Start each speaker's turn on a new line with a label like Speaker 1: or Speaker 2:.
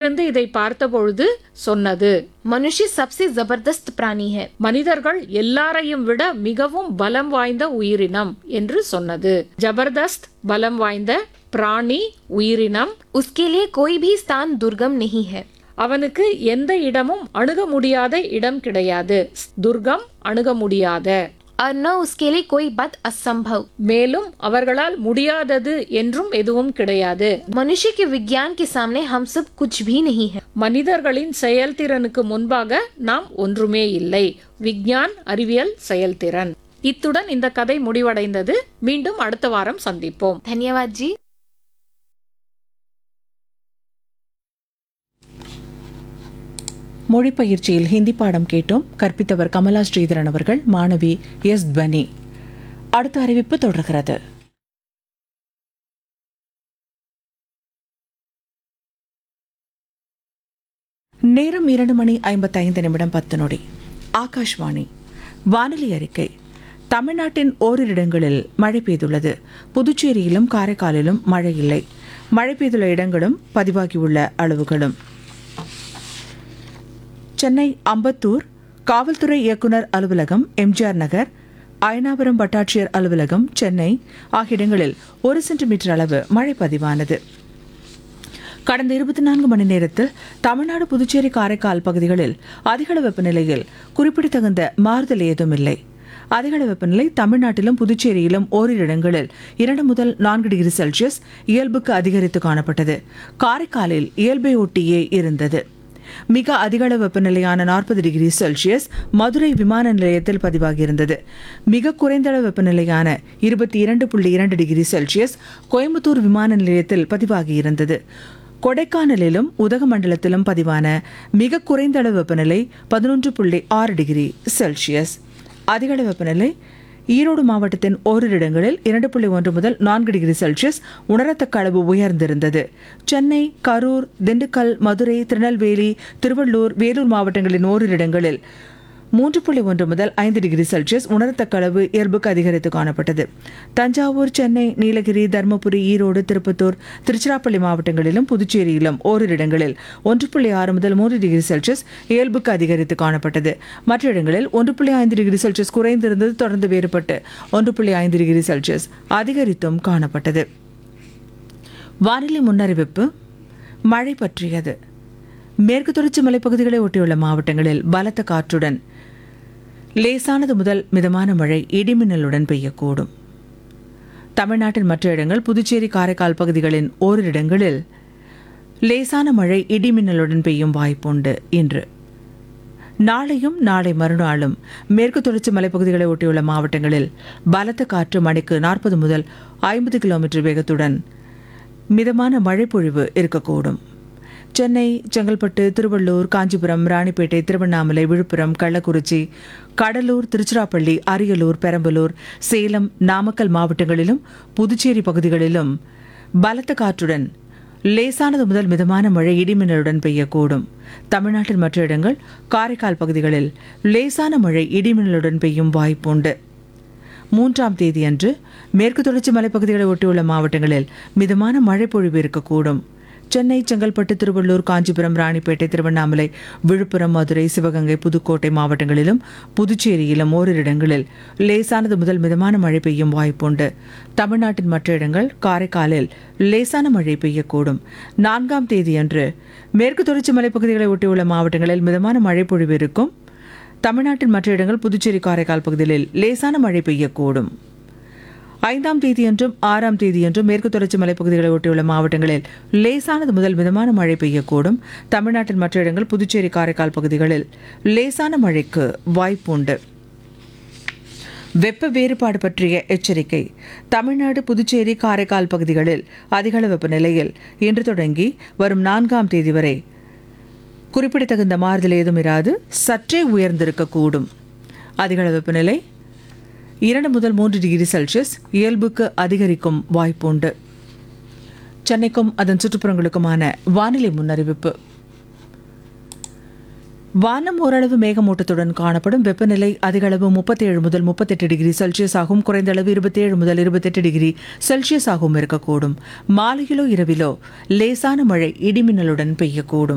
Speaker 1: இருந்து இதை பார்த்தபொழுது சொன்னது
Speaker 2: मनुष्य सबसे जबरदस्त प्राणी है
Speaker 1: மனிதர்கள் எல்லாரையும் விட மிகவும் பலம் வாய்ந்த உயிரினம் என்று சொன்னது ஜபர்தஸ்த் பலம் வாய்ந்த பிராணி உயிரினம்
Speaker 2: उसके लिए कोई भी स्थान दुर्गम नहीं है
Speaker 1: அவனுக்கு எந்த இடமும் அணுக முடியாத இடம் கிடையாது துர்கம் அணுக முடியாத
Speaker 2: और न उसके लिए कोई बात असंभव
Speaker 1: மேலும் அவர்களால் முடியாதது என்றும் எதுவும் கிடையாது
Speaker 2: मनुष्य के विज्ञान के सामने हम सब कुछ भी नहीं है
Speaker 1: மனிதர்களின் செயல்திறனுக்கு முன்பாக நாம் ஒன்றுமே இல்லை விஞ்ஞான் அறிவியல் செயல்திறன் இத்துடன் இந்த கதை முடிவடைந்தது மீண்டும் அடுத்த வாரம் சந்திப்போம்
Speaker 2: धन्यवाद जी
Speaker 3: மொழி பயிற்சியில் ஹிந்தி பாடம் கேட்டோம் கற்பித்தவர் கமலா ஸ்ரீதரன் அவர்கள் மாணவி எஸ் துவனி அடுத்த அறிவிப்பு தொடர்கிறது நேரம் இரண்டு மணி ஐம்பத்தைந்து நிமிடம் பத்து நொடி ஆகாஷ்வாணி வானிலை அறிக்கை தமிழ்நாட்டின் ஓரிரு இடங்களில் மழை பெய்துள்ளது புதுச்சேரியிலும் காரைக்காலிலும் மழை இல்லை மழை பெய்துள்ள இடங்களும் பதிவாகியுள்ள அளவுகளும் சென்னை அம்பத்தூர் காவல்துறை இயக்குனர் அலுவலகம் எம்ஜிஆர் நகர் அயனாபுரம் வட்டாட்சியர் அலுவலகம் சென்னை ஆகிய இடங்களில் ஒரு சென்டிமீட்டர் அளவு மழை பதிவானது கடந்த இருபத்தி நான்கு மணி நேரத்தில் தமிழ்நாடு புதுச்சேரி காரைக்கால் பகுதிகளில் அதிகளவு வெப்பநிலையில் குறிப்பிடத்தகுந்த மாறுதல் ஏதும் இல்லை அதிகளவு வெப்பநிலை தமிழ்நாட்டிலும் புதுச்சேரியிலும் ஓரிரு இடங்களில் இரண்டு முதல் நான்கு டிகிரி செல்சியஸ் இயல்புக்கு அதிகரித்து காணப்பட்டது காரைக்காலில் இயல்பை ஒட்டியே இருந்தது மிக அதிகளவு வெப்பநிலையான நாற்பது டிகிரி செல்சியஸ் மதுரை விமான நிலையத்தில் பதிவாகியிருந்தது மிக குறைந்த அளவு வெப்பநிலையான இருபத்தி இரண்டு புள்ளி இரண்டு டிகிரி செல்சியஸ் கோயம்புத்தூர் விமான நிலையத்தில் பதிவாகியிருந்தது கொடைக்கானலிலும் உதகமண்டலத்திலும் பதிவான மிக குறைந்த அளவு வெப்பநிலை பதினொன்று புள்ளி ஆறு டிகிரி செல்சியஸ் அதிகளவு வெப்பநிலை ஈரோடு மாவட்டத்தின் ஓரிரு இடங்களில் இரண்டு புள்ளி ஒன்று முதல் நான்கு டிகிரி செல்சியஸ் உணரத்தக்க அளவு உயர்ந்திருந்தது சென்னை கரூர் திண்டுக்கல் மதுரை திருநெல்வேலி திருவள்ளூர் வேலூர் மாவட்டங்களின் ஓரிரு இடங்களில் மூன்று புள்ளி ஒன்று முதல் ஐந்து டிகிரி செல்சியஸ் உணரத்தக்க அளவு இயல்புக்கு அதிகரித்து காணப்பட்டது தஞ்சாவூர் சென்னை நீலகிரி தருமபுரி ஈரோடு திருப்பத்தூர் திருச்சிராப்பள்ளி மாவட்டங்களிலும் புதுச்சேரியிலும் ஓரிரு இடங்களில் ஒன்று புள்ளி ஆறு முதல் மூன்று டிகிரி செல்சியஸ் இயல்புக்கு அதிகரித்து காணப்பட்டது மற்ற இடங்களில் ஒன்று புள்ளி ஐந்து டிகிரி செல்சியஸ் குறைந்திருந்தது தொடர்ந்து வேறுபட்டு ஒன்று புள்ளி ஐந்து டிகிரி செல்சியஸ் அதிகரித்தும் காணப்பட்டது வானிலை முன்னறிவிப்பு மழை பற்றியது மேற்கு தொடர்ச்சி மலைப்பகுதிகளை ஒட்டியுள்ள மாவட்டங்களில் பலத்த காற்றுடன் லேசானது முதல் மிதமான மழை இடிமின்னலுடன் பெய்யக்கூடும் தமிழ்நாட்டின் மற்ற இடங்கள் புதுச்சேரி காரைக்கால் பகுதிகளின் ஓரிரு இடங்களில் லேசான மழை இடிமின்னலுடன் பெய்யும் வாய்ப்புண்டு இன்று நாளையும் நாளை மறுநாளும் மேற்கு தொடர்ச்சி மலைப்பகுதிகளை ஒட்டியுள்ள மாவட்டங்களில் பலத்த காற்று மணிக்கு நாற்பது முதல் ஐம்பது கிலோமீட்டர் வேகத்துடன் மிதமான மழைப்பொழிவு இருக்கக்கூடும் சென்னை செங்கல்பட்டு திருவள்ளூர் காஞ்சிபுரம் ராணிப்பேட்டை திருவண்ணாமலை விழுப்புரம் கள்ளக்குறிச்சி கடலூர் திருச்சிராப்பள்ளி அரியலூர் பெரம்பலூர் சேலம் நாமக்கல் மாவட்டங்களிலும் புதுச்சேரி பகுதிகளிலும் பலத்த காற்றுடன் லேசானது முதல் மிதமான மழை இடிமின்னலுடன் பெய்யக்கூடும் தமிழ்நாட்டின் மற்ற இடங்கள் காரைக்கால் பகுதிகளில் லேசான மழை இடிமின்னலுடன் பெய்யும் வாய்ப்புண்டு மூன்றாம் தேதியன்று மேற்கு தொடர்ச்சி மலைப்பகுதிகளை ஒட்டியுள்ள மாவட்டங்களில் மிதமான மழை பொழிவு இருக்கக்கூடும் சென்னை செங்கல்பட்டு திருவள்ளூர் காஞ்சிபுரம் ராணிப்பேட்டை திருவண்ணாமலை விழுப்புரம் மதுரை சிவகங்கை புதுக்கோட்டை மாவட்டங்களிலும் புதுச்சேரியிலும் ஓரிரு இடங்களில் லேசானது முதல் மிதமான மழை பெய்யும் வாய்ப்புண்டு தமிழ்நாட்டின் மற்ற இடங்கள் காரைக்காலில் லேசான மழை பெய்யக்கூடும் நான்காம் தேதியன்று மேற்கு தொடர்ச்சி மலைப்பகுதிகளை ஒட்டியுள்ள மாவட்டங்களில் மிதமான மழை பொழிவு இருக்கும் தமிழ்நாட்டின் மற்ற இடங்கள் புதுச்சேரி காரைக்கால் பகுதிகளில் லேசான மழை பெய்யக்கூடும் ஐந்தாம் தேதியன்றும் ஆறாம் தேதியன்றும் மேற்கு தொடர்ச்சி மலைப்பகுதிகளை ஒட்டியுள்ள மாவட்டங்களில் லேசானது முதல் மிதமான மழை பெய்யக்கூடும் தமிழ்நாட்டின் மற்ற இடங்கள் புதுச்சேரி காரைக்கால் பகுதிகளில் லேசான மழைக்கு வாய்ப்புண்டு வெப்ப வேறுபாடு பற்றிய எச்சரிக்கை தமிழ்நாடு புதுச்சேரி காரைக்கால் பகுதிகளில் அதிகள வெப்பநிலையில் இன்று தொடங்கி வரும் நான்காம் தேதி வரை குறிப்பிடத்தகுந்த மாறுதல் ஏதும் இராது சற்றே உயர்ந்திருக்கக்கூடும் அதிகள வெப்பநிலை இரண்டு முதல் மூன்று டிகிரி செல்சியஸ் இயல்புக்கு அதிகரிக்கும் வாய்ப்புண்டு சென்னைக்கும் அதன் சுற்றுப்புறங்களுக்குமான வானிலை முன்னறிவிப்பு வானம் ஓரளவு மேகமூட்டத்துடன் காணப்படும் வெப்பநிலை அதிக அளவு முப்பத்தி ஏழு முதல் முப்பத்தெட்டு டிகிரி செல்சியஸ் ஆகும் குறைந்த அளவு இருபத்தேழு முதல் இருபத்தெட்டு டிகிரி செல்சியஸ் ஆகவும் இருக்கக்கூடும் மாலையிலோ இரவிலோ லேசான மழை இடிமின்னலுடன் பெய்யக்கூடும்